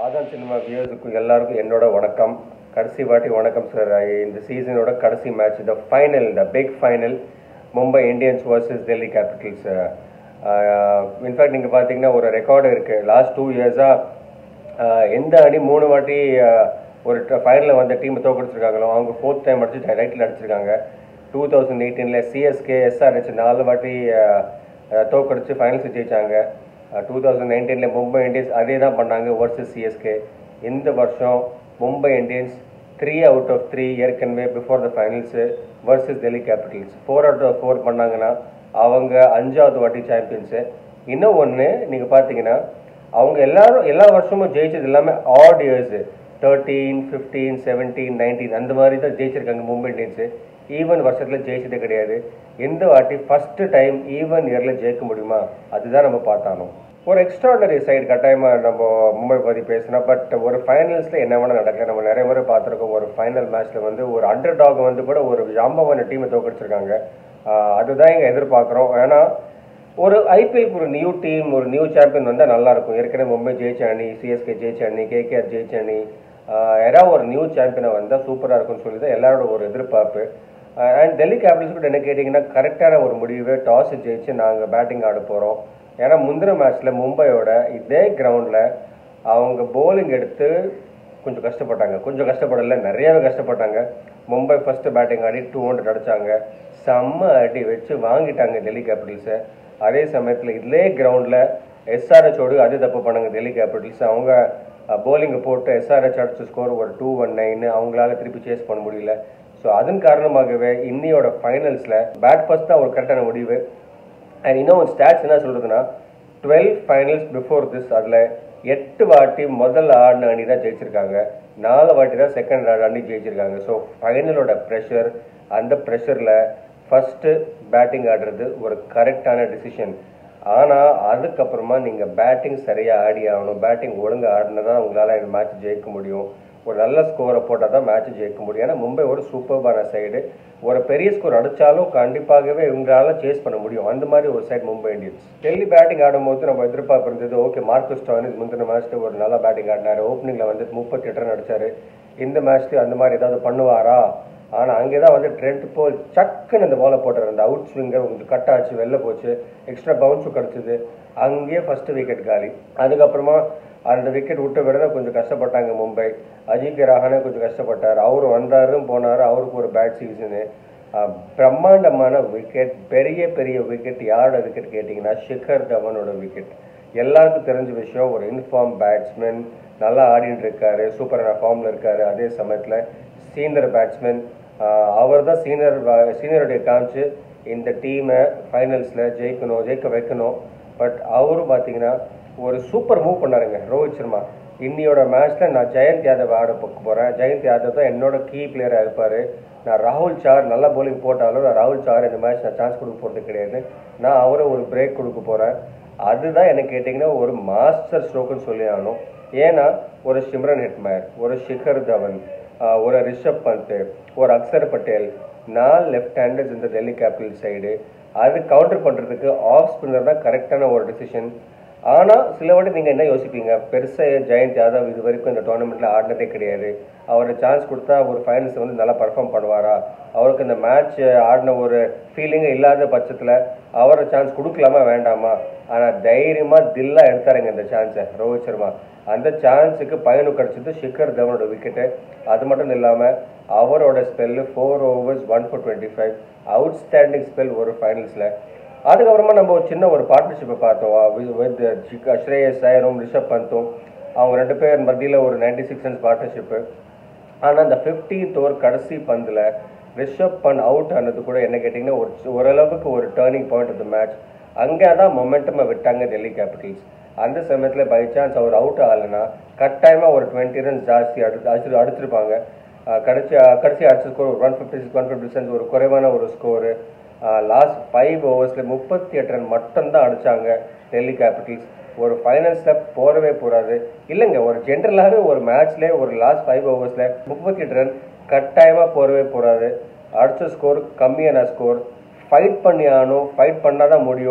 ஆதான் சினிமா வியூவர்ஸுக்கு எல்லாருக்கும் என்னோட வணக்கம் கடைசி வாட்டி வணக்கம் சார் இந்த சீசனோட கடைசி match the final the big final Mumbai Indians versus Delhi capitals in fact நீங்கள் பார்த்தீங்கன்னா ஒரு ரெக்கார்டு இருக்குது லாஸ்ட் டூ இயர்ஸாக எந்த அணி மூணு வாட்டி ஆஹ், ஒரு ஃபைனலில் வந்த டீம் தோக்கடிச்சிருக்காங்களோ அவங்க ஃபோர்த் டைம் அடிச்சு ரைட்டில் அடிச்சிருக்காங்க டூ தௌசண்ட் எயிட்டீனில் சிஎஸ்கே எஸ்ஆர்ஹெச் நாலு வாட்டி ஆஹ், ஆஹ், தோக்கடிச்சு ஃபைனல்ஸ் ஜெயிச்சாங்க டூ தௌசண்ட் நைன்டீனில் மும்பை இந்தியன்ஸ் அதே தான் பண்ணாங்க வர்சஸ் சிஎஸ்கே இந்த வருஷம் Mumbai Indians three out of three ஏற்கனவே before the finals versus Delhi capitals four out of four பண்ணாங்கன்னா அவங்க அஞ்சாவது வாட்டி சாம்பியன்ஸு இன்னும் ஒன்று நீங்கள் பார்த்தீங்கன்னா அவங்க எல்லாரும் எல்லா வருஷமும் ஜெயிச்சது எல்லாமே odd years thirteen fifteen seventeen nineteen அந்த மாதிரி தான் ஜெயிச்சிருக்காங்க மும்பை இந்தியன்ஸு ஈவன் வருஷத்தில் ஜெயிச்சதே கிடையாது எந்த வாட்டி ஃபஸ்ட்டு டைம் ஈவன் இயரில் ஜெயிக்க முடியுமா அதுதான் நம்ம பார்த்தாலும் ஒரு எக்ஸ்ட்ராடனரி சைடு கட்டாயமாக நம்ம மும்பை பற்றி பேசினோம் பட் ஒரு ஃபைனல்ஸில் என்ன வேணால் நடக்கல நம்ம நிறைய முறை பார்த்துருக்கோம் ஒரு ஃபைனல் மேட்ச்சில் வந்து ஒரு அண்டர் டாக் வந்து கூட ஒரு ஜாம்பவான டீமை தோக்கடிச்சிருக்காங்க ஆஹ் அதுதான் இங்கே எதிர்பார்க்குறோம் ஏன்னா ஒரு ஐபிஎல்க்கு ஒரு நியூ டீம் ஒரு நியூ சாம்பியன் வந்தால் நல்லா இருக்கும் ஏற்கனவே மும்பை ஜெயிச்ச அணி சிஎஸ்கே ஜெயிச்ச அணி கேகேஆர் ஜெயிச்ச அணி ஆஹ் யாராவது ஒரு நியூ சாம்பியனை வந்தால் சூப்பராக இருக்கும்னு சொல்லி தான் எல்லாரோட ஒரு எதிர்பார்ப்பு அண்ட் டெல்லி கேபிட்டல்ஸ் கூட என்ன கேட்டிங்கன்னா கரெக்டான ஒரு முடிவு டாஸ் ஜெயிச்சு நாங்கள் பேட்டிங் ஆட போகிறோம் ஏன்னா முந்தின மேட்ச்சில் மும்பையோட இதே கிரவுண்டில் அவங்க bowling எடுத்து கொஞ்சம் கஷ்டப்பட்டாங்க கொஞ்சம் கஷ்டப்படல நிறையவே கஷ்டப்பட்டாங்க மும்பை ஃபர்ஸ்ட் பேட்டிங் ஆடி டூ ஹண்ட்ரட் அடிச்சாங்க செம்ம அடி வச்சு வாங்கிட்டாங்க டெல்லி கேபிட்டல்ஸை அதே சமயத்தில் இதே கிரவுண்டில் எஸ்ஆர்ஹெச்சோடு அதே தப்பு பண்ணாங்க டெல்லி கேபிட்டல்ஸ் அவங்க போலிங்கை போட்டு எஸ்ஆர்ஹெச் அடிச்ச ஸ்கோர் ஒரு டூ ஒன் நைன் அவங்களால திருப்பி சேஸ் பண்ண முடியல ஸோ அதன் காரணமாகவே இன்னியோட ஃபைனல்ஸில் பேட் ஃபர்ஸ்ட் தான் ஒரு கரெக்டான முடிவு அண்ட் இன்னும் ஒரு ஸ்டாட்ஸ் என்ன சொல்றதுன்னா டுவெல் ஃபைனல்ஸ் பிஃபோர் திஸ் அதில் எட்டு வாட்டி முதல் ஆடின அணி தான் ஜெயிச்சிருக்காங்க நாலு வாட்டி தான் செகண்ட் அணி ஜெயிச்சிருக்காங்க ஸோ ஃபைனலோட ப்ரெஷர் அந்த ப்ரெஷரில் ஃபஸ்ட்டு பேட்டிங் ஆடுறது ஒரு கரெக்டான டிசிஷன் ஆனால் அதுக்கப்புறமா நீங்கள் பேட்டிங் சரியாக ஆடி ஆகணும் பேட்டிங் ஒழுங்காக ஆடினா தான் உங்களால் இந்த மேட்ச் ஜெயிக்க முடியும் ஒரு நல்ல ஸ்கோரை போட்டால் தான் மேட்ச் ஜெயிக்க முடியும் ஏன்னா மும்பை ஒரு சூப்பர்பான சைடு ஒரு பெரிய ஸ்கோர் அடித்தாலும் கண்டிப்பாகவே இவங்களால சேஸ் பண்ண முடியும் அந்த மாதிரி ஒரு side Mumbai Indians Delhi batting ஆடும்போது நம்ம எதிர்பார்ப்பு இருந்தது ஓகே மார்க்கஸ் டானிஸ் முந்தின மேட்ச்ல ஒரு நல்ல பேட்டிங் ஆடினாரு ஓப்பனிங்கில் வந்து முப்பத்தி எட்டு ரன் அடிச்சாரு இந்த மேட்ச்லயும் அந்த மாதிரி ஏதாவது பண்ணுவாரா ஆனால் அங்கே தான் வந்து ட்ரெண்ட் போல் சக்குன்னு அந்த பாலை போட்டார் அந்த அவுட் ஸ்விங்கர் கொஞ்சம் கட் ஆச்சு வெளில போச்சு எக்ஸ்ட்ரா பவுன்ஸும் கிடச்சிது அங்கேயே ஃபர்ஸ்ட் விக்கெட் காலி அதுக்கப்புறமா அந்த விக்கெட் விட்டு விட கொஞ்சம் கஷ்டப்பட்டாங்க மும்பை அஜிங்கே ரஹானே கொஞ்சம் கஷ்டப்பட்டார் அவர் வந்தாரும் போனார் அவருக்கு ஒரு பேட் சீசனு பிரம்மாண்டமான விக்கெட் பெரிய பெரிய விக்கெட் யாரோட விக்கெட் கேட்டிங்கன்னா ஷிகர் தவனோட விக்கெட் எல்லாருக்கும் தெரிஞ்ச விஷயம் ஒரு இன்ஃபார்ம் பேட்ஸ்மேன் நல்லா ஆடிட்டு இருக்காரு சூப்பரான ஃபார்மில் இருக்காரு அதே சமயத்தில் சீனியர் பேட்ஸ்மேன் அவர் தான் சீனியர் சீனியருடைய காமிச்சு இந்த டீமை ஃபைனல்ஸில் ஜெயிக்கணும் ஜெயிக்க வைக்கணும் பட் அவரும் பார்த்தீங்கன்னா ஒரு சூப்பர் மூவ் பண்ணாருங்க ரோஹித் சர்மா இன்னியோட மேட்ச்ல நான் ஜெயந்த் யாதவ் ஆட பார்க்க போறேன் ஜெயந்த் யாதவ் தான் என்னோட கீ பிளேயராக இருப்பாரு நான் ராகுல் சார் நல்ல bowling போட்டாலும் நான் ராகுல் சார் இந்த மேட்ச் நான் சான்ஸ் கொடுக்க போறது கிடையாது நான் அவரை ஒரு பிரேக் கொடுக்க போறேன் அதுதான் என்ன கேட்டிங்கன்னா ஒரு மாஸ்டர் ஸ்ட்ரோக்குன்னு சொல்லி ஆகணும் ஏன்னா ஒரு சிம்ரன் ஹெட்மயர் ஒரு ஷிகர் தவன் ஆஹ் ஒரு ரிஷப் பந்த் ஒரு அக்சர் பட்டேல் நாலு லெஃப்ட் ஹேண்டர்ஸ் இந்த டெல்லி கேபிட்டல் சைடு அது கவுண்டர் பண்றதுக்கு ஆஃப் ஸ்பின்னர் தான் கரெக்டான ஒரு டிசிஷன் ஆனா சில வாட்டி நீங்க என்ன யோசிப்பீங்க பெருசா ஜெயந்த் யாதவ் இது வரைக்கும் இந்த டோர்னமெண்ட்ல ஆடினதே கிடையாது அவருக்கு சான்ஸ் கொடுத்தா ஒரு ஃபைனல்ஸ் வந்து நல்லா பர்ஃபார்ம் பண்ணுவாரா அவருக்கு இந்த மேட்ச் ஆடின ஒரு ஃபீலிங்கே இல்லாத பட்சத்துல அவரை சான்ஸ் கொடுக்கலாமா வேண்டாமா ஆனா தைரியமா தில்லா எடுத்தாருங்க இந்த சான்ஸை ரோஹித் சர்மா அந்த சான்ஸுக்கு பயனு கிடைச்சது ஷிகர் தவனோட விக்கெட்டு அது மட்டும் இல்லாம அவரோட spell four overs one four twenty five outstanding spell ஒரு ஃபைனல்ஸ்ல அதுக்கப்புறமா நம்ம ஒரு சின்ன ஒரு பார்ட்னர்ஷிப்பை பார்த்தோம் வித் ஸ்ரேயஸ் ஐயரும் ரிஷப் பந்தும் அவங்க ரெண்டு பேர் மத்தியில் ஒரு நைன்டி சிக்ஸ் ரன்ஸ் பார்ட்னர்ஷிப்பு ஆனால் அந்த ஃபிஃப்டீன்த் ஓவர் கடைசி பந்தில் ரிஷப் பண்ட் அவுட் ஆனது கூட என்ன கேட்டிங்கன்னா ஒரு ஓரளவுக்கு ஒரு turning point of the match அங்கே தான் மொமெண்டமை விட்டாங்க டெல்லி கேபிட்டல்ஸ் அந்த சமயத்தில் பை சான்ஸ் அவர் அவுட் ஆகலைன்னா கட்டாயமாக ஒரு டுவெண்ட்டி ரன்ஸ் ஜாஸ்தி அடி அடிச்சு அடிச்சிருப்பாங்க அஹ் கடைசி கடைசி அடிச்ச score one fifty six one fifty சென்ஸ் ஒரு குறைவான ஒரு ஸ்கோரு லாஸ்ட் ஃபைவ் ஓவர்ஸில் முப்பத்தி எட்டு ரன் மட்டும்தான் அடிச்சாங்க டெல்லி கேபிட்டல்ஸ் ஒரு ஃபைனல்ஸில் போறவே போறாது இல்லைங்க ஒரு ஜென்ரலாகவே ஒரு மேட்ச்லேயே ஒரு லாஸ்ட் ஃபைவ் ஓவர்ஸில் முப்பத்தி எட்டு ரன் கட்டாயமாக போறவே போறாது அடிச்ச ஸ்கோர் கம்மியான ஸ்கோர் ஃபைட் பண்ணி ஆகணும் ஃபைட் பண்ணால் தான் முடியும்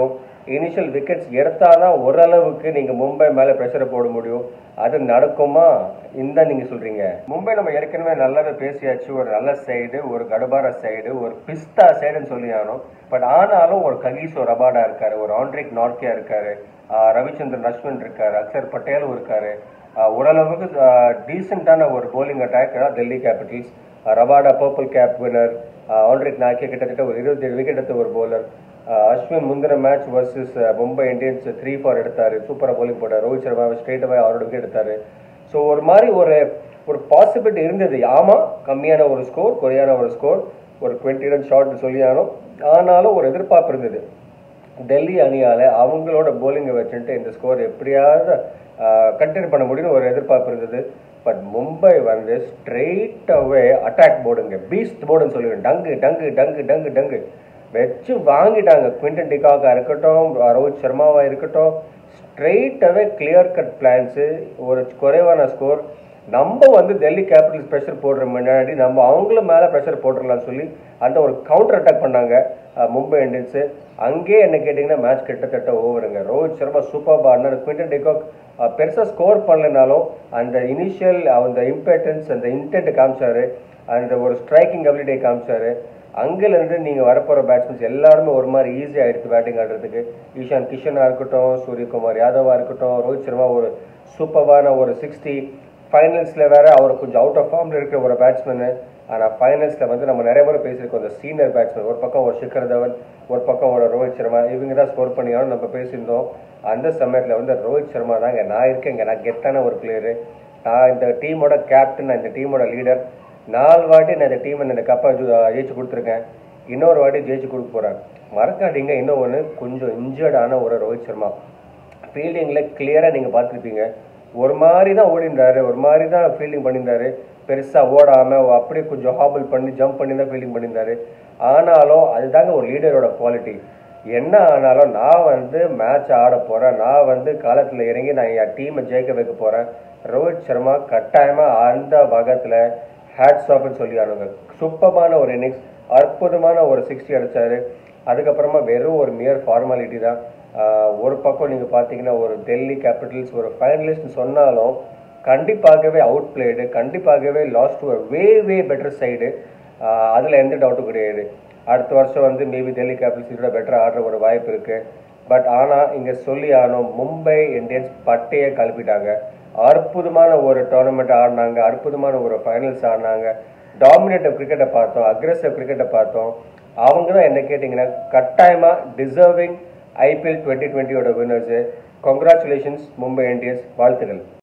இனிஷியல் விக்கெட்ஸ் எடுத்தாதான் ஓரளவுக்கு நீங்க மும்பை மேல ப்ரெஷரை போட முடியும் அது நடக்குமா இந்த நீங்க சொல்றீங்க மும்பை நம்ம ஏற்கனவே நல்லாவே பேசியாச்சு ஒரு நல்ல சைடு ஒரு கடுபார சைடு ஒரு பிஸ்தா சைடுன்னு சொல்லி ஆனோம் பட் ஆனாலும் ஒரு ககீசோ ரபாடா இருக்காரு ஒரு ஆண்ட்ரிக் நார்கியா இருக்காரு ஆஹ் ரவிச்சந்திரன் அஸ்வின் இருக்காரு அக்ஷர் பட்டேலும் இருக்காரு ஆஹ் ஓரளவுக்கு டீசெண்டான ஒரு bowling attack Delhi capitals Rabada purple cap winner already நாக்கே கிட்டத்தட்ட ஒரு இருபத்தி ஏழு விக்கெட் எடுத்த ஒரு bowler ஆஹ் அஸ்வின் முந்தின match versus Mumbai Indians three for எடுத்தாரு சூப்பராக bowling போட்டார் ரோஹித் சர்மா ஸ்ட்ரெயிட்டாகவே அவரோட விக்கெட் எடுத்தாரு ஸோ ஒரு மாதிரி ஒரு ஒரு பாசிபிலிட்டி இருந்தது ஆமா கம்மியான ஒரு ஸ்கோர் குறையான ஒரு ஸ்கோர் ஒரு டுவெண்ட்டி ரன் ஷாட் சொல்லியானோ ஆனாலும் ஒரு எதிர்பார்ப்பு இருந்தது டெல்லி அணியால அவங்களோட போலிங்கை வச்சுட்டு இந்த ஸ்கோர் எப்படியாவது கண்டெயின் பண்ண முடியும்னு ஒரு எதிர்பார்ப்பு இருந்தது பட் மும்பை வந்து ஸ்ட்ரெயிட் அவே அட்டாக் போர்டுங்க பீஸ்ட் போர்டுன்னு சொல்லுவேன் டங்கு டங்கு டங்கு டங்கு டங்கு வச்சு வாங்கிட்டாங்க குவிண்டன் டிகாக்கா இருக்கட்டும் ரோஹித் சர்மாவா இருக்கட்டும் straight away clear cut plans ஒரு குறைவான ஸ்கோர் நம்ம வந்து டெல்லி கேபிட்டல்ஸ் ப்ரெஷர் போடுற முன்னாடி நம்ம அவங்கள மேலே ப்ரெஷர் போட்டுடலாம்னு சொல்லி அந்த ஒரு கவுண்டர் அட்டாக் பண்ணாங்க அஹ், மும்பை இந்தியன்ஸு அங்கேயே என்ன கேட்டிங்கன்னா மேட்ச் கிட்டத்தட்ட ஓவருங்க Rohit Sharma super partner Quinton de Kock பெருசாக ஸ்கோர் பண்ணலைனாலும் அந்த இனிஷியல் அந்த இம்பார்ட்டன்ஸ் அந்த இன்டென்ட் காமிச்சாரு அந்த ஒரு ஸ்ட்ரைக்கிங் அபிலிட்டியை காமிச்சாரு அங்கிலிருந்து நீங்கள் வரப்போகிற பேட்ஸ்மேன்ஸ் எல்லாருமே ஒரு மாதிரி ஈஸியாக எடுத்து பேட்டிங் ஆடுறதுக்கு ஈஷான் கிஷனாக இருக்கட்டும் சூரியகுமார் யாதவா இருக்கட்டும் ரோஹித் சர்மா ஒரு சூப்பரான ஒரு சிக்ஸ்டி ஃபைனல்ஸில் வேற அவர் கொஞ்சம் அவுட் ஆஃப் ஃபார்மில் இருக்கிற ஒரு பேட்ஸ்மேனு ஆனால் ஃபைனல்ஸில் வந்து நம்ம நிறைய பேர் பேசியிருக்கோம் அந்த சீனியர் பேட்ஸ்மேன் ஒரு பக்கம் ஒரு சிக்கர் தவன் ஒரு பக்கம் ஒரு ரோஹித் சர்மா இவங்க தான் ஸ்கோர் பண்ணியாலும் நம்ம பேசியிருந்தோம் அந்த சமயத்தில் வந்து ரோஹித் சர்மா தாங்க நான் இருக்கேங்க நான் கெத்தான ஒரு பிளேயரு நான் இந்த டீமோட கேப்டன் நான் இந்த டீமோட லீடர் நாலு வாட்டி நான் இந்த டீமை இந்த கப்பை ஜெயிச்சு கொடுத்துருக்கேன் இன்னொரு வாட்டி ஜெயிச்சு கொடுக்க போகிறேன் மறக்காதீங்க இன்னும் ஒன்று கொஞ்சம் இன்ஜர்டான ஒரு ரோஹித் சர்மா ஃபீல்டிங்கில் கிளியராக நீங்கள் பார்த்துருப்பீங்க ஒரு மாதிரி தான் ஓடிந்தாரு ஒரு மாதிரி தான் ஃபீல்டிங் பண்ணியிருந்தாரு பெருசாக ஓடாமல் அப்படியே கொஞ்சம் ஹாபிள் பண்ணி ஜம்ப் பண்ணி தான் ஃபீல்டிங் பண்ணியிருந்தாரு ஆனாலும் அதுதாங்க ஒரு லீடரோட குவாலிட்டி என்ன ஆனாலும் நான் வந்து மேட்ச் ஆட போகிறேன் நான் வந்து காலத்தில் இறங்கி நான் என் டீமை ஜெயிக்க வைக்க போகிறேன் ரோஹித் சர்மா கட்டாயமாக அந்த வகத்தில் ஹேட்ஸ் ஆஃப்னு சொல்லி ஆனுங்க சூப்பமான ஒரு இன்னிங்ஸ் அற்புதமான ஒரு சிக்ஸ்டி அடிச்சாரு அதுக்கப்புறமா வெறும் ஒரு மியர் ஃபார்மாலிட்டி தான் ஆஹ் ஒரு பக்கம் நீங்கள் பார்த்தீங்கன்னா ஒரு டெல்லி கேபிட்டல்ஸ் ஒரு ஃபைனலிஸ்ட் சொன்னாலும் கண்டிப்பாகவே அவுட் பிளேடு கண்டிப்பாகவே lost to way way better side அதில் எந்த டவுட்டும் கிடையாது அடுத்த வருஷம் வந்து மேபி டெல்லி கேபிட்டல்ஸ் இதோட பெட்டராக ஆடுற ஒரு வாய்ப்பு இருக்கு பட் ஆனால் இங்கே சொல்லி ஆனோம் மும்பை இந்தியன்ஸ் பட்டையை கலப்பிட்டாங்க அற்புதமான ஒரு டோர்னமெண்ட் ஆடினாங்க அற்புதமான ஒரு ஃபைனல்ஸ் ஆடினாங்க டாமினேட்டிவ் கிரிக்கெட்டை பார்த்தோம் அக்ரெசிவ் கிரிக்கெட்டை பார்த்தோம் அவங்க தான் என்ன கேட்டிங்கன்னா கட்டாயமாக டிசர்விங் ஐபிஎல் டுவெண்ட்டி டுவெண்ட்டியோட வின்னர்ஸு கங்க்ராச்சுலேஷன்ஸ் மும்பை இந்தியன்ஸ் வாழ்த்துக்கள்